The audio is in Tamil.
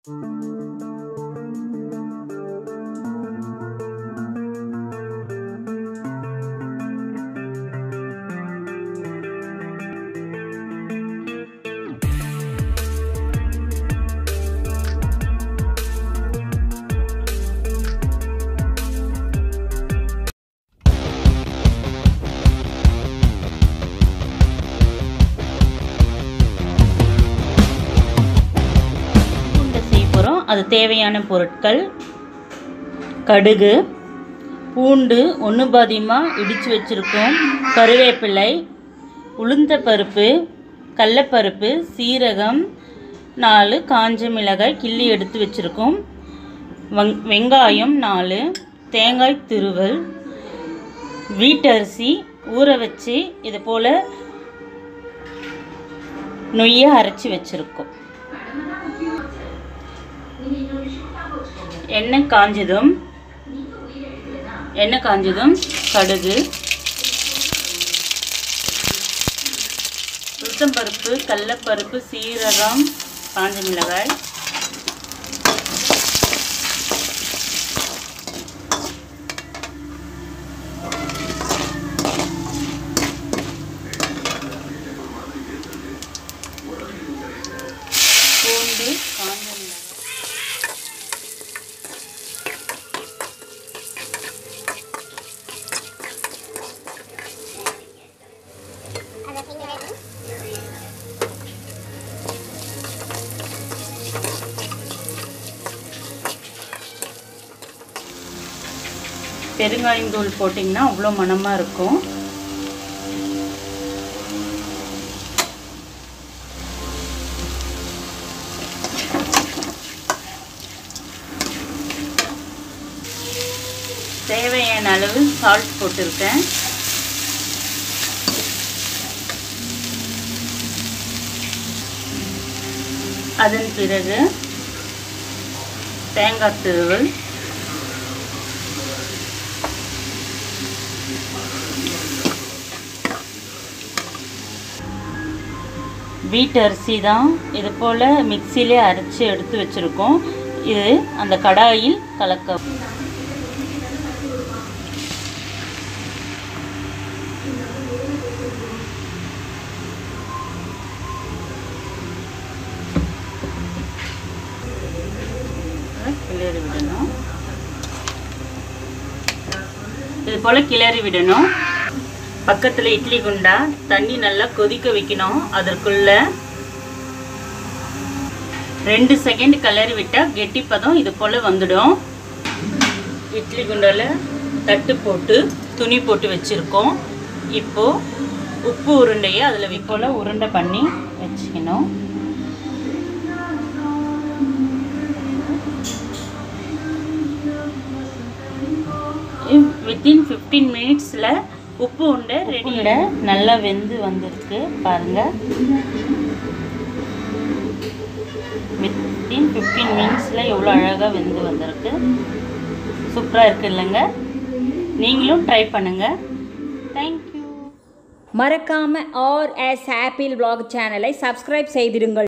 பூண்டை செய்ய போகிறோம் அது தேவையான பொருட்கள் கடுகு பூண்டு ஒன்று பாதியமாக இடித்து வச்சுருக்கோம் கருவேப்பிலை உளுந்த பருப்பு கடலப்பருப்பு சீரகம் நாலு காஞ்ச மிளகாய் கிள்ளி எடுத்து வச்சுருக்கோம் வங் வெங்காயம் நாலு தேங்காய் திருவல் வீட்டரிசி ஊற வச்சு இது போல் நொய்யை அரைச்சி வச்சுருக்கோம் எண்ணெய் காஞ்சதும் எண்ணெய் காஞ்சதும் கடுகு உளுத்தம்பருப்பு கடலப்பருப்பு சீரகம் காஞ்ச மிளகாய் பூண்டு காஞ்ச மிளகாய் பெருங்காயம் தூள் போட்டிங்கன்னா அவ்வளோ மணமாக இருக்கும் தேவையான அளவு சால்ட் போட்டிருக்கேன் அதன் பிறகு தேங்காய் திருவல் வீட்டு அரிசி தான் இது போல் மிக்சியிலே அரைச்சி எடுத்து வச்சுருக்கோம் இது அந்த கடாயில் கலக்க கிளறி விடணும் இது போல் கிளறி விடணும் பக்கத்தில் இட்லி குண்டா தண்ணி நல்லா கொதிக்க வைக்கணும் அதற்குள்ள ரெண்டு செகண்ட் கிளறி விட்டால் கெட்டிப்பதம் இது போல் வந்துடும் இட்லி குண்டால தட்டு போட்டு துணி போட்டு வச்சுருக்கோம் இப்போது உப்பு உருண்டையை அதில் போல் உருண்டை பண்ணி வச்சுக்கணும் வித்தின் ஃபிஃப்டீன் மினிட்ஸில் உப்பு உண்டை ரெடி நல்லா வெந்து வந்திருக்கு பாருங்கள் வித்தின் ஃபிஃப்டீன் மினிட்ஸில் எவ்வளோ அழகாக வெந்து வந்திருக்கு சூப்பராக இருக்கு இல்லைங்க நீங்களும் ட்ரை பண்ணுங்கள் தேங்க்யூ மறக்காம ஆர் எஸ் ஆப்பிள் vlog சேனலை சப்ஸ்கிரைப் செய்திடுங்கள்